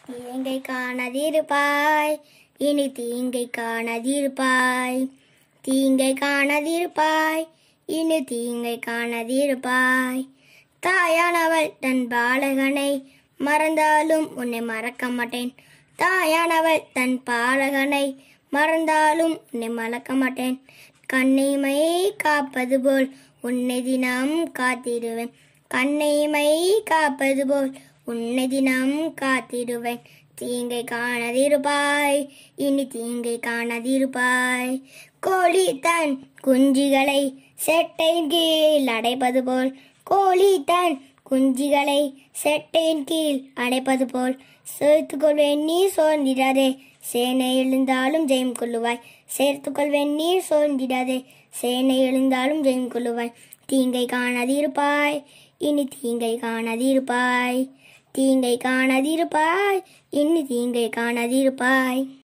தீங்கை காணாதிருப்பாய் இனி தீங்கை காணாதிருப்பாய் தீங்கை காணாதிருப்பாய் இனி தீங்கை காணாதிருப்பாய் தாயானவள் தன் பாலகனை மறந்தாலும் உன்னை மறக்க மாட்டேன் தாயானவள் தன் பாலகனை மறந்தாலும் உன்னை மறக்க மாட்டேன் கண்ணிமையை காப்பது போல் உன்னை தினம் காத்திடுவேன் கண்ணிமை காப்பது போல் உன்னை தினம் காத்திடுவேன் தீங்கை காணாதிருப்பாய் இனி தீங்கை காணாதிருப்பாய் கோழி தன் குஞ்சுகளை செட்டையின் கீழ் அடைப்பது போல் கோழி தன் குஞ்சுகளை செட்டையின் கீழ் அடைப்பது போல் சேர்த்துக்கொள்வேன் நீ சோர்ந்திடாதே சேனை எழுந்தாலும் ஜெயம் கொள்ளுவாய் சேர்த்துக்கொள்வேன் நீ சோர்ந்திடாதே சேனை எழுந்தாலும் ஜெயம் கொள்ளுவாய் தீங்கை காணாதிருப்பாய் இனி தீங்கை காணாதிருப்பாய் தீங்கை காணாதிருப்பாய் இனி தீங்கை காணாதிருப்பாய்